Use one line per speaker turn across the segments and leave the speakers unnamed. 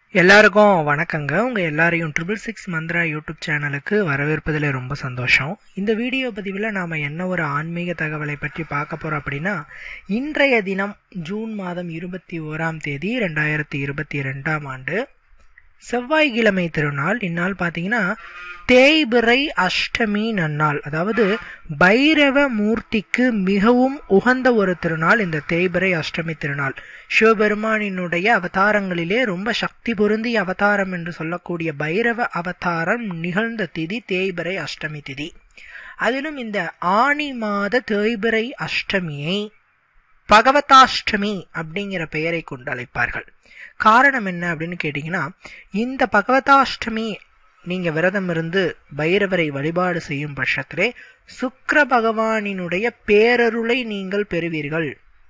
எல்லாருக்கும் வணக்கங்க உங்கள் எல்லாரையும் ட்ரிபிள் சிக்ஸ் மந்த்ரா யூடியூப் சேனலுக்கு வரவேற்பதில் ரொம்ப சந்தோஷம் இந்த வீடியோ பதிவில் நாம் என்ன ஒரு ஆன்மீக தகவலை பற்றி பார்க்க போகிறோம் அப்படின்னா இன்றைய தினம் ஜூன் மாதம் இருபத்தி ஓராம் தேதி ரெண்டாயிரத்தி இருபத்தி ரெண்டாம் ஆண்டு செவ்வாய்க்கிழமை திருநாள் இந்நாள் பார்த்தீங்கன்னா தேய்பிறை அஷ்டமி நன்னாள் அதாவது பைரவ மூர்த்திக்கு மிகவும் உகந்த ஒரு திருநாள் இந்த தேய்பிறை அஷ்டமி திருநாள் சிவபெருமானினுடைய அவதாரங்களிலே ரொம்ப சக்தி பொருந்திய அவதாரம் என்று சொல்லக்கூடிய பைரவ அவதாரம் நிகழ்ந்த திதி தேய்பிறை அஷ்டமி திதி அதிலும் இந்த ஆணி மாத தேய்பிறை அஷ்டமியை பகவதாஷ்டமி அப்படிங்கிற பெயரை கொண்டு அழைப்பார்கள் காரணம் என்ன அப்படின்னு கேட்டிங்கன்னா இந்த பகவதாஷ்டமி நீங்க விரதம் இருந்து பைரவரை வழிபாடு செய்யும் பட்சத்திலே சுக்கிர பகவானினுடைய பேரருளை நீங்கள் பெறுவீர்கள்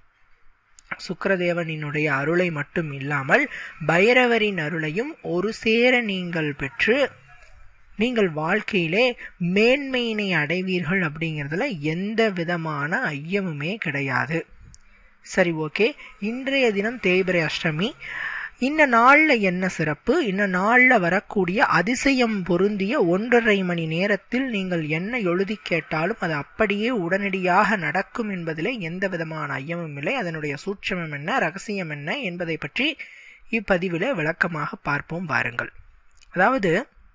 சுக்கிரதேவனினுடைய அருளை மட்டும் இல்லாமல் பைரவரின் அருளையும் ஒரு சேர நீங்கள் பெற்று நீங்கள் வாழ்க்கையிலே மேன்மையினை அடைவீர்கள் அப்படிங்கிறதுல எந்த விதமான ஐயமுமே கிடையாது சரி ஓகே இன்றைய தினம் தேய்பிரை அஷ்டமி இந்த நாளில் என்ன சிறப்பு இந்த நாளில் வரக்கூடிய அதிசயம் பொருந்திய ஒன்றரை மணி நேரத்தில் நீங்கள் என்ன எழுதி கேட்டாலும் அது அப்படியே உடனடியாக நடக்கும் என்பதிலே எந்த விதமான ஐயமும் இல்லை அதனுடைய சூட்சமம் என்ன ரகசியம் என்ன என்பதை பற்றி இப்பதிவில் விளக்கமாக பார்ப்போம் வாருங்கள் அதாவது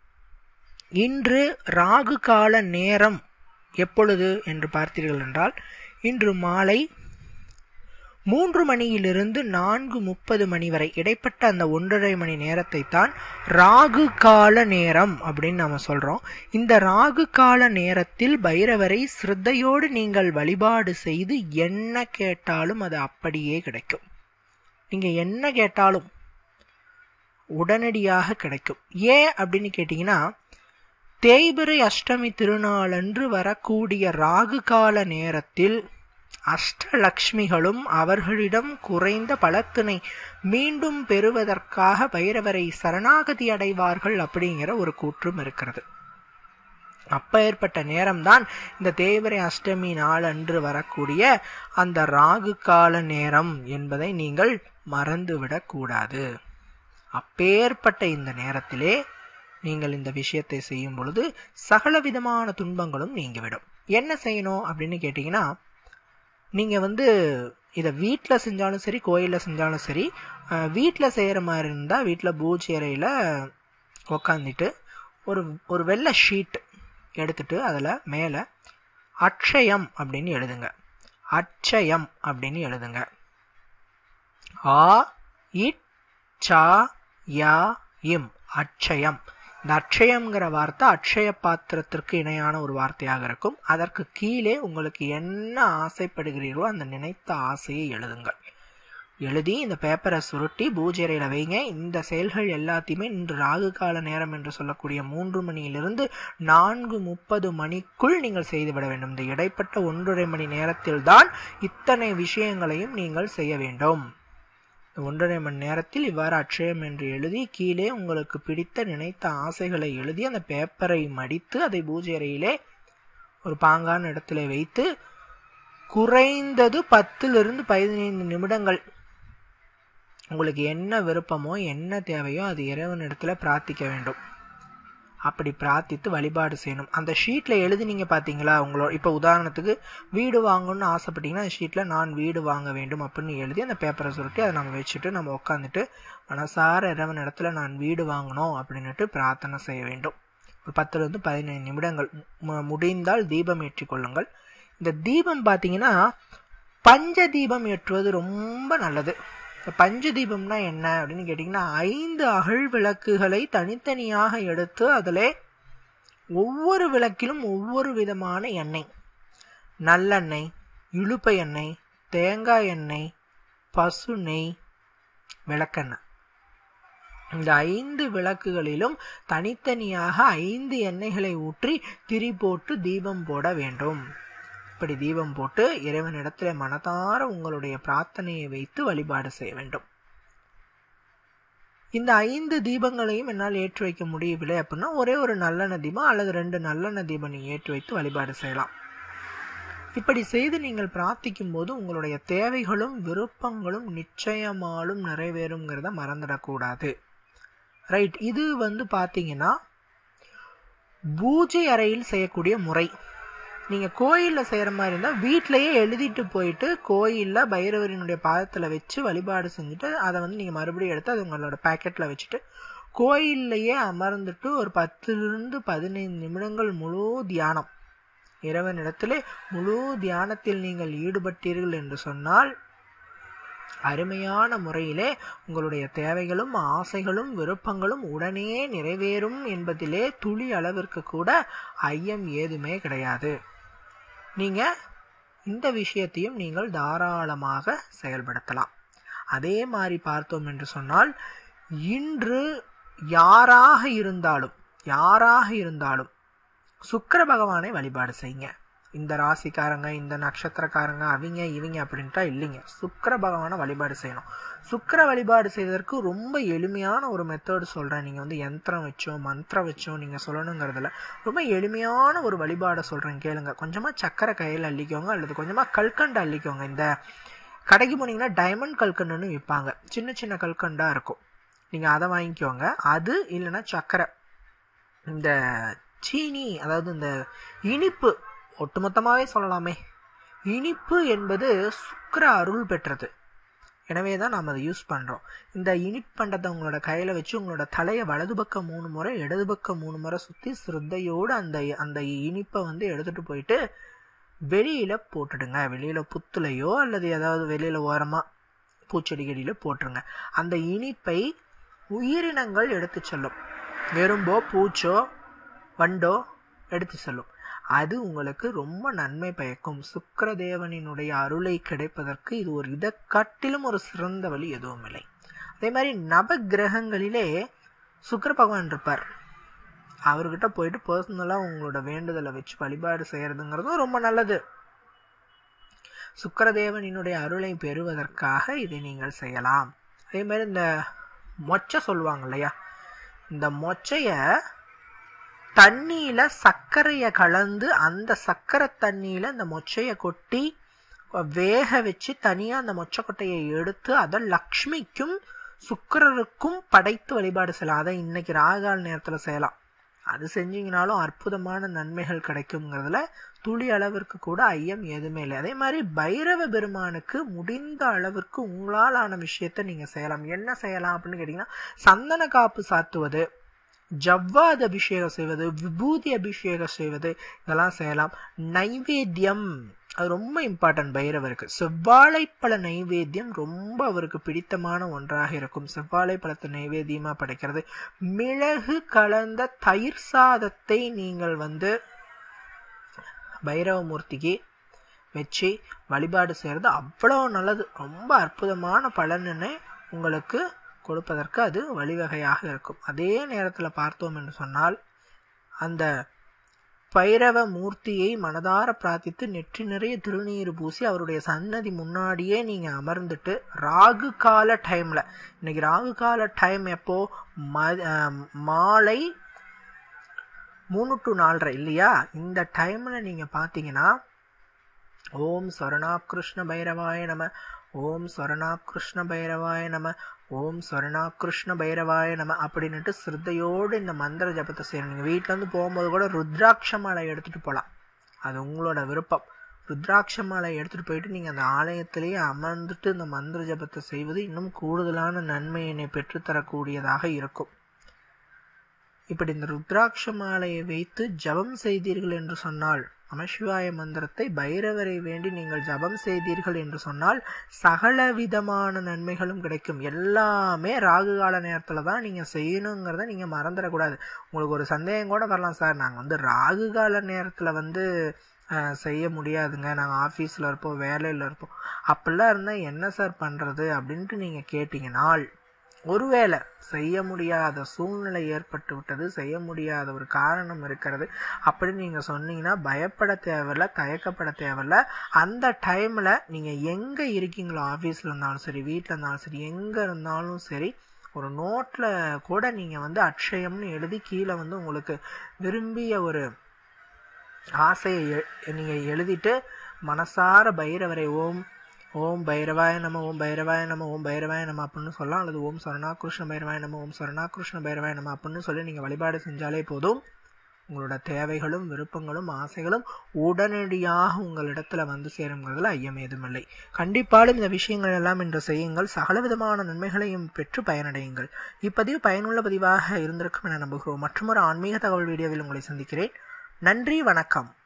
இன்று ராகு கால நேரம் எப்பொழுது என்று பார்த்தீர்கள் என்றால் இன்று மாலை மூன்று மணியிலிருந்து நான்கு முப்பது மணி வரை இடைப்பட்ட அந்த ஒன்றரை மணி நேரத்தை தான் ராகு கால நேரம் அப்படின்னு நாம சொல்றோம் இந்த ராகு கால நேரத்தில் பைரவரை சிரத்தையோடு நீங்கள் வழிபாடு செய்து என்ன கேட்டாலும் அது அப்படியே கிடைக்கும் நீங்க என்ன கேட்டாலும் உடனடியாக கிடைக்கும் ஏன் அப்படின்னு கேட்டீங்கன்னா தேய்பிரை அஷ்டமி திருநாளன்று வரக்கூடிய ராகு கால நேரத்தில் அஷ்டலக்ஷ்மிகளும் அவர்களிடம் குறைந்த பலத்தினை மீண்டும் பெறுவதற்காக பைரவரை சரணாகதி அடைவார்கள் அப்படிங்கிற ஒரு கூற்றும் இருக்கிறது அப்ப ஏற்பட்ட நேரம்தான் இந்த தேவரை அஷ்டமி நாள் அன்று வரக்கூடிய அந்த ராகு கால நேரம் என்பதை நீங்கள் மறந்துவிடக் கூடாது அப்பேற்பட்ட இந்த நேரத்திலே நீங்கள் இந்த விஷயத்தை செய்யும் பொழுது சகல விதமான துன்பங்களும் நீங்கிவிடும் என்ன செய்யணும் அப்படின்னு கேட்டீங்கன்னா நீங்கள் வந்து இதை வீட்டில் செஞ்சாலும் சரி கோயிலில் செஞ்சாலும் சரி வீட்டில் செய்கிற மாதிரி இருந்தால் வீட்டில் பூஜை அறையில் உக்காந்துட்டு ஒரு ஒரு வெள்ளை ஷீட் எடுத்துட்டு அதில் மேலே அட்சயம் அப்படின்னு எழுதுங்க அட்சயம் அப்படின்னு எழுதுங்க ஆ இட் சா யா இம் அட்சயம் இந்த அட்சயம்ங்கிற வார்த்தை அட்சய பாத்திரத்திற்கு இணையான ஒரு வார்த்தையாக இருக்கும் அதற்கு கீழே உங்களுக்கு என்ன ஆசைப்படுகிறீர்களோ அந்த நினைத்த ஆசையை எழுதுங்கள் எழுதி இந்த பேப்பரை சுருட்டி பூஜைறையில் வைங்க இந்த செயல்கள் எல்லாத்தையுமே இன்று ராகு கால நேரம் என்று சொல்லக்கூடிய மூன்று மணியிலிருந்து நான்கு முப்பது மணிக்குள் நீங்கள் செய்துவிட வேண்டும் இந்த இடைப்பட்ட ஒன்றரை மணி நேரத்தில் தான் இத்தனை விஷயங்களையும் நீங்கள் செய்ய வேண்டும் ஒன்றரை மணி நேரத்தில் இவ்வாறு அட்சயம் என்று எழுதி கீழே உங்களுக்கு பிடித்த நினைத்த ஆசைகளை எழுதி அந்த பேப்பரை மடித்து அதை பூஜை அறையிலே ஒரு பாங்கான இடத்துல வைத்து குறைந்தது பத்திலிருந்து பதினைந்து நிமிடங்கள் உங்களுக்கு என்ன விருப்பமோ என்ன தேவையோ அது இறைவன் இடத்துல பிரார்த்திக்க வேண்டும் அப்படி பிரார்த்தித்து வழிபாடு செய்யணும் அந்த ஷீட்டில் எழுதினீங்க பார்த்தீங்களா உங்களோட இப்போ உதாரணத்துக்கு வீடு வாங்கணும்னு ஆசைப்பட்டீங்கன்னா அந்த ஷீட்டில் நான் வீடு வாங்க வேண்டும் அப்படின்னு எழுதி அந்த பேப்பரை சுருட்டி அதை நம்ம வச்சுட்டு நம்ம உட்காந்துட்டு மனசார இறைவன் இடத்துல நான் வீடு வாங்கணும் அப்படின்னுட்டு பிரார்த்தனை செய்ய வேண்டும் ஒரு பத்துலேருந்து பதினைந்து நிமிடங்கள் முடிந்தால் தீபம் ஏற்றி கொள்ளுங்கள் இந்த தீபம் பார்த்தீங்கன்னா பஞ்ச தீபம் ஏற்றுவது ரொம்ப நல்லது பஞ்ச தீபம்னா என்ன அப்படின்னு கேட்டிங்கன்னா ஐந்து அகழ் விளக்குகளை தனித்தனியாக எடுத்து அதில் ஒவ்வொரு விளக்கிலும் ஒவ்வொரு விதமான எண்ணெய் நல்லெண்ணெய் இழுப்பை எண்ணெய் தேங்காய் எண்ணெய் பசு நெய் விளக்கெண்ணெய் இந்த ஐந்து விளக்குகளிலும் தனித்தனியாக ஐந்து எண்ணெய்களை ஊற்றி திரி போட்டு தீபம் போட வேண்டும் இப்படி தீபம் போட்டு இறைவனிடத்துல மனதார உங்களுடைய பிரார்த்தனையை வைத்து வழிபாடு செய்ய வேண்டும் இந்த ஐந்து தீபங்களையும் என்னால் ஏற்றி வைக்க முடியவில்லை அப்படின்னா ஒரே ஒரு நல்லெண்ணெய் தீபம் அல்லது ரெண்டு நல்லெண்ணெய் தீபம் நீங்கள் ஏற்றி வைத்து வழிபாடு செய்யலாம் இப்படி செய்து நீங்கள் பிரார்த்திக்கும் போது உங்களுடைய தேவைகளும் விருப்பங்களும் நிச்சயமாலும் நிறைவேறுங்கிறத மறந்துடக்கூடாது ரைட் இது வந்து பார்த்தீங்கன்னா பூஜை அறையில் செய்யக்கூடிய முறை நீங்கள் கோயிலில் செய்கிற மாதிரி இருந்தால் வீட்டிலையே எழுதிட்டு போயிட்டு கோயிலில் பைரவரினுடைய பாதத்தில் வச்சு வழிபாடு செஞ்சுட்டு அதை வந்து நீங்கள் மறுபடியும் எடுத்து அது உங்களோட பேக்கெட்டில் வச்சுட்டு கோயில்லையே அமர்ந்துட்டு ஒரு பத்துலேருந்து பதினைந்து நிமிடங்கள் முழு தியானம் இறைவனிடத்திலே முழு தியானத்தில் நீங்கள் ஈடுபட்டீர்கள் என்று சொன்னால் அருமையான முறையிலே உங்களுடைய தேவைகளும் ஆசைகளும் விருப்பங்களும் உடனே நிறைவேறும் என்பதிலே துளி அளவிற்கு கூட ஐயம் ஏதுமே கிடையாது நீங்க இந்த விஷயத்தையும் நீங்கள் தாராளமாக செயல்படுத்தலாம் அதே மாதிரி பார்த்தோம் என்று சொன்னால் இன்று யாராக இருந்தாலும் யாராக இருந்தாலும் சுக்கர பகவானை வழிபாடு செய்யுங்க இந்த ராசிக்காரங்க இந்த நட்சத்திரக்காரங்க அவங்க இவங்க அப்படின்ட்டா இல்லைங்க சுக்கர பகவானை வழிபாடு செய்யணும் சுக்கர வழிபாடு செய்வதற்கு ரொம்ப எளிமையான ஒரு மெத்தட் சொல்கிறேன் நீங்கள் வந்து யந்திரம் வச்சோ மந்திரம் வச்சோ நீங்கள் சொல்லணுங்கிறதுல ரொம்ப எளிமையான ஒரு வழிபாடை சொல்கிறேன் கேளுங்க கொஞ்சமாக சக்கரை கையில் அள்ளிக்கோங்க அல்லது கொஞ்சமாக கல்கண்டு அள்ளிக்கோங்க இந்த கடைக்கு போனீங்கன்னா டைமண்ட் கல்கண்டுன்னு விற்பாங்க சின்ன சின்ன கல்கண்டாக இருக்கும் நீங்கள் அதை வாங்கிக்கோங்க அது இல்லைன்னா சக்கரை இந்த சீனி அதாவது இந்த இனிப்பு ஒட்டுமொத்தமாகவே சொல்லலாமே இனிப்பு என்பது சுக்கர அருள் பெற்றது எனவே தான் நாம் அதை யூஸ் பண்ணுறோம் இந்த இனிப்பண்டத்தை உங்களோட கையில் வச்சு உங்களோட தலையை வலது பக்கம் மூணு முறை இடது பக்கம் மூணு முறை சுற்றி சிரத்தையோடு அந்த அந்த இனிப்பை வந்து எடுத்துகிட்டு போயிட்டு வெளியில் போட்டுடுங்க வெளியில் புத்துலையோ அல்லது ஏதாவது வெளியில் ஓரமாக பூச்செடிகளில் போட்டுருங்க அந்த இனிப்பை உயிரினங்கள் எடுத்து செல்லும் வெறும்போ பூச்சோ வண்டோ எடுத்து செல்லும் அது உங்களுக்கு ரொம்ப நன்மை பயக்கும் சுக்கரதேவனினுடைய அருளை கிடைப்பதற்கு இது ஒரு இதை காட்டிலும் ஒரு சிறந்த வழி எதுவும் இல்லை அதே மாதிரி நவ கிரகங்களிலே சுக்கர பகவான் இருப்பார் அவர்கிட்ட போயிட்டு பர்சனலாக உங்களோட வேண்டுதலை வச்சு வழிபாடு செய்யறதுங்கிறதும் ரொம்ப நல்லது சுக்கரதேவனினுடைய அருளை பெறுவதற்காக இதை நீங்கள் செய்யலாம் அதே மாதிரி இந்த மொச்சை சொல்லுவாங்க இல்லையா இந்த மொச்சைய தண்ணியில சர்க்கரையை கலந்து அந்த சர்க்கரை தண்ணியில இந்த மொச்சையை கொட்டி வேக வச்சு தனியா அந்த மொச்சக்கொட்டையை எடுத்து அதை லக்ஷ்மிக்கும் சுக்கரருக்கும் படைத்து வழிபாடு செய்யலாம் அதை இன்னைக்கு ராகால் நேரத்துல செய்யலாம் அது செஞ்சீங்கனாலும் அற்புதமான நன்மைகள் கிடைக்குங்கிறதுல துளி அளவிற்கு கூட ஐயம் எதுவுமே இல்லை அதே மாதிரி பைரவ பெருமானுக்கு முடிந்த அளவிற்கு உங்களால் ஆன விஷயத்த நீங்க செய்யலாம் என்ன செய்யலாம் அப்படின்னு கேட்டீங்கன்னா சந்தன காப்பு சாத்துவது ஜவ்வாது அபிஷேகம் செய்வது விபூதி அபிஷேகம் செய்வது இதெல்லாம் செய்யலாம் நைவேத்தியம் அது ரொம்ப இம்பார்ட்டன்ட் பைரவருக்கு செவ்வாழைப்பழ நைவேத்தியம் ரொம்ப அவருக்கு பிடித்தமான ஒன்றாக இருக்கும் செவ்வாழைப்பழத்தை நைவேத்தியமா படைக்கிறது மிளகு கலந்த தயிர் சாதத்தை நீங்கள் வந்து பைரவமூர்த்திக்கு வச்சு வழிபாடு செய்கிறது அவ்வளோ நல்லது ரொம்ப அற்புதமான பலனை உங்களுக்கு கொடுப்பதற்கு அது வழிவகையாக இருக்கும் அதே நேரத்தில் பார்த்தோம் என்று சொன்னால் அந்த பைரவ மூர்த்தியை மனதார பிரார்த்தித்து நெற்றி நிறைய திருநீர் பூசி அவருடைய சன்னதி முன்னாடியே நீங்க அமர்ந்துட்டு ராகு கால டைம்ல இன்னைக்கு ராகு கால டைம் எப்போ மாலை மூணு டு நாலரை இல்லையா இந்த டைம்ல நீங்க பாத்தீங்கன்னா ஓம் சொரணா கிருஷ்ண பைரவாய நம ஓம் சொரணா கிருஷ்ண பைரவாய நம ஓம் சொரணா கிருஷ்ண பைரவாய நம அப்படின்னுட்டு சிரத்தையோடு இந்த மந்திர ஜபத்தை செய்யணும் நீங்கள் வீட்டிலேருந்து போகும்போது கூட ருத்ராட்ச மாலை எடுத்துகிட்டு போகலாம் அது உங்களோட விருப்பம் ருத்ராட்ச மாலை எடுத்துகிட்டு போயிட்டு நீங்கள் அந்த ஆலயத்திலேயே அமர்ந்துட்டு இந்த மந்திர ஜபத்தை செய்வது இன்னும் கூடுதலான நன்மையினை பெற்றுத்தரக்கூடியதாக இருக்கும் இப்படி இந்த ருத்ராட்ச மாலையை வைத்து ஜபம் செய்தீர்கள் என்று சொன்னால் நமசிவாய மந்திரத்தை பைரவரை வேண்டி நீங்கள் ஜபம் செய்தீர்கள் என்று சொன்னால் சகல விதமான நன்மைகளும் கிடைக்கும் எல்லாமே ராகு கால நேரத்தில் தான் நீங்கள் செய்யணுங்கிறத நீங்கள் மறந்துடக்கூடாது உங்களுக்கு ஒரு சந்தேகம் கூட வரலாம் சார் நாங்கள் வந்து ராகு கால நேரத்தில் வந்து செய்ய முடியாதுங்க நாங்கள் ஆஃபீஸில் இருப்போம் வேலையில் இருப்போம் அப்படிலாம் இருந்தால் என்ன சார் பண்ணுறது அப்படின்ட்டு நீங்கள் கேட்டிங்கனால் ஒருவேளை செய்ய முடியாத சூழ்நிலை ஏற்பட்டு விட்டது செய்ய முடியாத ஒரு காரணம் இருக்கிறது அப்படி நீங்க சொன்னீங்கன்னா பயப்பட தேவையில்ல தயக்கப்பட தேவையில்ல அந்த டைம்ல நீங்க எங்க இருக்கீங்களோ ஆபீஸ்ல இருந்தாலும் சரி வீட்டில் இருந்தாலும் சரி எங்க இருந்தாலும் சரி ஒரு நோட்ல கூட நீங்க வந்து அக்ஷயம்னு எழுதி கீழே வந்து உங்களுக்கு விரும்பிய ஒரு ஆசையை நீங்க எழுதிட்டு மனசார பைரவரை ஓம் ஓம் பைரவாய நம ஓம் பைரவாய நம ஓம் பைரவாய நம அப்படின்னு சொல்லலாம் அல்லது ஓம் சரணா கிருஷ்ண பைரவாய நம ஓம் சரணா கிருஷ்ண பைரவாய நம அப்படின்னு சொல்லி நீங்கள் வழிபாடு செஞ்சாலே போதும் உங்களோட தேவைகளும் விருப்பங்களும் ஆசைகளும் உடனடியாக உங்களிடத்துல வந்து சேருங்கிறதுல ஐயம் ஏதுமில்லை கண்டிப்பாலும் இந்த விஷயங்கள் எல்லாம் இன்று செய்யுங்கள் சகலவிதமான நன்மைகளையும் பெற்று பயனடையுங்கள் இப்பதிவு பயனுள்ள பதிவாக இருந்திருக்கும் என நம்புகிறோம் மற்றொரு ஆன்மீக தகவல் வீடியோவில் உங்களை சந்திக்கிறேன் நன்றி வணக்கம்